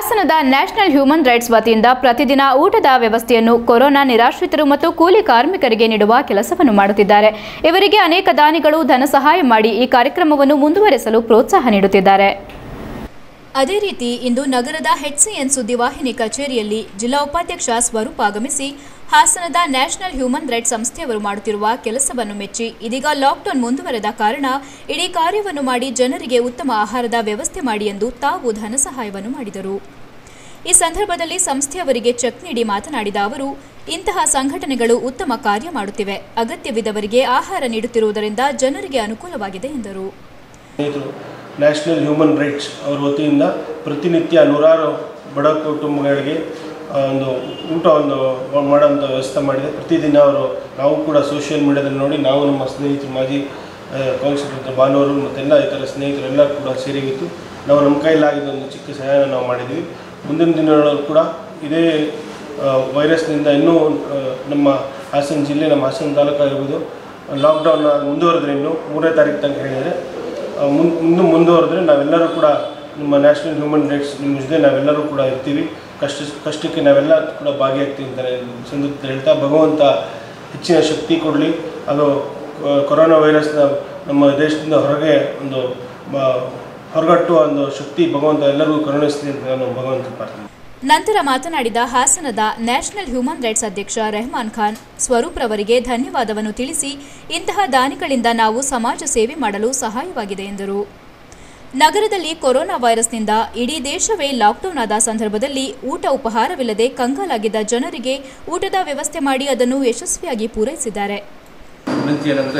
ಹಾಸನದ national human rights ವತಿಯಿಂದ ಪ್ರತಿದಿನ ಊಟದ ವ್ಯವಸ್ಥೆಯನ್ನು ಕೊರೋನಾ ನಿರಾಶ್ರಿತರು ಮತ್ತು ಕೂಲಿ ಕಾರ್ಮಿಕರಿಗೆ ನೀಡುವ ಕೆಲಸವನ್ನು ಮಾಡುತ್ತಿದ್ದಾರೆ ಇವರಿಗೆ ಅನೇಕ ದಾನಿಗಳು ಧನ ಸಹಾಯ ಮಾಡಿ ಈ ಕಾರ್ಯಕ್ರಮವನ್ನು ಮುಂದುವರೆಸಲು ಪ್ರೋತ್ಸಾಹ ನೀಡುತ್ತಿದ್ದಾರೆ ಅದೇ ರೀತಿ ಇಂದು ನಗರದ ಎಚ್ಸಿಎನ್ ಸುದ್ದಿವಾಹಿನಿ ಕಚೇರಿಯಲ್ಲಿ ಜಿಲ್ಲಾ ಉಪಾಧ್ಯಕ್ಷ ಸ್ವರೂಪ್ ಆಗಮಿಸಿ ಹಾಸನದ ನ್ಯಾಷನಲ್ ಹ್ಯೂಮನ್ ರೈಟ್ಸ್ ಸಂಸ್ಥೆಯವರು ಮಾಡುತ್ತಿರುವ ಕೆಲಸವನ್ನು ಮೆಚ್ಚಿ ಇದೀಗ ಲಾಕ್ಡೌನ್ ಮುಂದುವರೆದ ಕಾರಣ ಇಡೀ ಕಾರ್ಯವನ್ನು ಮಾಡಿ ಜನರಿಗೆ ಉತ್ತಮ ಆಹಾರದ ವ್ಯವಸ್ಥೆ ಮಾಡಿ ಎಂದು ತಾವು ಧನ ಸಹಾಯವನ್ನು ಮಾಡಿದರು ಈ ಸಂದರ್ಭದಲ್ಲಿ ಸಂಸ್ಥೆಯವರಿಗೆ ಚೆಕ್ ನೀಡಿ ಮಾತನಾಡಿದ ಅವರು ಇಂತಹ ಸಂಘಟನೆಗಳು ಉತ್ತಮ ಕಾರ್ಯ ಮಾಡುತ್ತಿವೆ ಅಗತ್ಯವಿದ್ದವರಿಗೆ ಆಹಾರ ನೀಡುತ್ತಿರುವುದರಿಂದ ಜನರಿಗೆ ಅನುಕೂಲವಾಗಿದೆ ಎಂದರು ಸ್ನೇಹಿತರು ನ್ಯಾಷನಲ್ ಹ್ಯೂಮನ್ ರೈಟ್ಸ್ ಅವ್ರ ವತಿಯಿಂದ ಪ್ರತಿನಿತ್ಯ ನೂರಾರು ಬಡ ಕುಟುಂಬಗಳಿಗೆ ಆ, ಒಂದು ಊಟವನ್ನು ಮಾಡೋಂಥ ವ್ಯವಸ್ಥೆ ಮಾಡಿದೆ ಪ್ರತಿದಿನ ಅವರು ನಾವು ಕೂಡ ಸೋಷಿಯಲ್ ಮೀಡಿಯಾದಲ್ಲಿ ನೋಡಿ ನಾವು ನಮ್ಮ ಸ್ನೇಹಿತರು ಮಾಜಿ ಕೌನ್ಸಿಲರ್ ಭಾನುವರು ಮತ್ತೆಲ್ಲ ಇತರ ಸ್ನೇಹಿತರೆಲ್ಲ ಕೂಡ ಸೇರಿಗಿತ್ತು ನಾವು ನಮ್ಮ ಕೈಲಾಗಿದ್ದ ಒಂದು ಚಿಕ್ಕ ಸಹಾಯನ ನಾವು ಮಾಡಿದ್ವಿ ಮುಂದಿನ ದಿನಗಳಲ್ಲಿ ಕೂಡ ಇದೇ ಆ, ವೈರಸ್ನಿಂದ ಇನ್ನೂ ಆ, ನಮ್ಮ ಹಾಸನ ಜಿಲ್ಲೆ ನಮ್ಮ ಹಾಸನ ತಾಲೂಕು ಆಗಿರ್ಬೋದು ಲಾಕ್ಡೌನ್ ಮುಂದುವರೆದ್ರೆ ಇನ್ನು ಮೂರನೇ ತಾರೀಕು ತನಕ ಹೇಳಿದರೆ ಮುನ್ ಇನ್ನು ಮುಂದುವರೆದ್ರೆ ನಾವೆಲ್ಲರೂ ಕೂಡ ನಮ್ಮ ನ್ಯಾಷನಲ್ ಹ್ಯೂಮನ್ ರೈಟ್ಸ್ ನಿಮ್ಮ ಜೊತೆ ನಾವೆಲ್ಲರೂ ಕೂಡ ಇರ್ತೀವಿ ಕಷ್ಟ ಕಷ್ಟಕ್ಕೆ ನಾವೆಲ್ಲ ಕೂಡ ಭಾಗಿಯಾಗ್ತೀವಿ ಅಂತ ಸಂದರ್ಭ ಹೇಳ್ತಾ ಭಗವಂತ ಹೆಚ್ಚಿನ ಶಕ್ತಿ ಕೊಡಲಿ ಅದು ಕೊ- ಕೊರೋನಾ ವೈರಸ್ನ ನಮ್ಮ ದೇಶದಿಂದ ಹೊರಗೆ ಒಂದು ಬ- ಹೊರಗಟ್ಟುವ ಒಂದು ಶಕ್ತಿ ಭಗವಂತ ಎಲ್ಲರಿಗೂ ಕರುಣಿಸಲಿ ಅಂತ ನಾನು ಭಗವಂತ ಪ್ರಾರ್ಥನೆ ನಂತರ ಮಾತನಾಡಿದ ಹಾಸನದ ನ್ಯಾಷನಲ್ ಹ್ಯೂಮನ್ ರೈಟ್ಸ್ ಅಧ್ಯಕ್ಷ ರೆಹಮಾನ್ ಖಾನ್ ಸ್ವರೂಪ್ ರವರಿಗೆ ಧನ್ಯವಾದವನ್ನು ತಿಳಿಸಿ ಇಂತಹ ದಾನಿಗಳಿಂದ ನಾವು ಸಮಾಜ ಸೇವೆ ಮಾಡಲು ಸಹಾಯವಾಗಿದೆ ಎಂದರು ನಗರದಲ್ಲಿ ಕೊರೋನಾ ವೈರಸ್ನಿಂದ ಇಡೀ ದೇಶವೇ ಲಾಕ್ಡೌನ್ ಆದ ಸಂದರ್ಭದಲ್ಲಿ ಊಟ ಉಪಹಾರವಿಲ್ಲದೆ ಕಂಗಾಲಾಗಿದ್ದ ಜನರಿಗೆ ಊಟದ ವ್ಯವಸ್ಥೆ ಮಾಡಿ ಅದನ್ನು ಯಶಸ್ವಿಯಾಗಿ ಪೂರೈಸಿದ್ದಾರೆ ವಿನಂತಿ ಏನಂದರೆ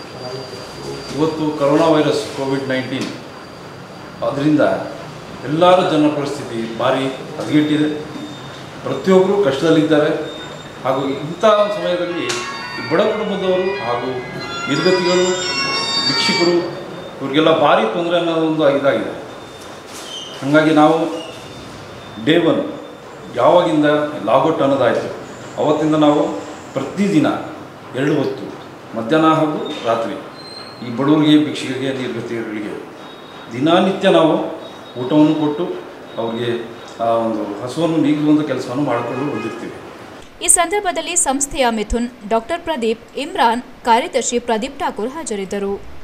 ಇವತ್ತು ಕರೋನಾ ವೈರಸ್ ಕೋವಿಡ್ ನೈನ್ಟೀನ್ ಅದರಿಂದ ಎಲ್ಲರ ಜನರ ಪರಿಸ್ಥಿತಿ ಭಾರಿ ಹದಗೆಟ್ಟಿದೆ ಪ್ರತಿಯೊಬ್ಬರು ಕಷ್ಟದಲ್ಲಿದ್ದಾರೆ ಹಾಗೂ ಇಂಥ ಸಮಯದಲ್ಲಿ ಈ ಬಡ ಕುಟುಂಬದವರು ಹಾಗೂ ನಿರ್ಗತಿಗಳು ಭಿಕ್ಷುಕರು ಇವರಿಗೆಲ್ಲ ಭಾರಿ ತೊಂದರೆ ಅನ್ನೋದು ಒಂದು ಇದಾಗಿದೆ ಹಾಗಾಗಿ ನಾವು ಡೇ ಒನ್ ಯಾವಾಗಿಂದ ಲಾಗೌಟ್ ಅನ್ನೋದಾಯಿತು ಅವತ್ತಿಂದ ನಾವು ಪ್ರತಿದಿನ ಎರಡು ಹೊತ್ತು ಮಧ್ಯಾಹ್ನ ಹಾಗೂ ರಾತ್ರಿ ಈ ಬಡವರಿಗೆ ಭಿಕ್ಷುಕರಿಗೆ ನಿರ್ಗತಿಗಳಿಗೆ ದಿನನಿತ್ಯ ನಾವು ಊಟವನ್ನು ಕೊಟ್ಟು ಅವರಿಗೆ ಆ ಒಂದು ಹಸುವನ್ನು ನೀಗುವಂಥ ಕೆಲಸವನ್ನು ಮಾಡಿಕೊಂಡು ಬಂದಿರ್ತೀವಿ ಈ ಸಂದರ್ಭದಲ್ಲಿ ಸಂಸ್ಥೆಯ ಮಿಥುನ್ ಡಾಕ್ಟರ್ ಪ್ರದೀಪ್ ಇಮ್ರಾನ್ ಕಾರ್ಯದರ್ಶಿ ಪ್ರದೀಪ್ ಠಾಕೂರ್ ಹಾಜರಿದ್ದರು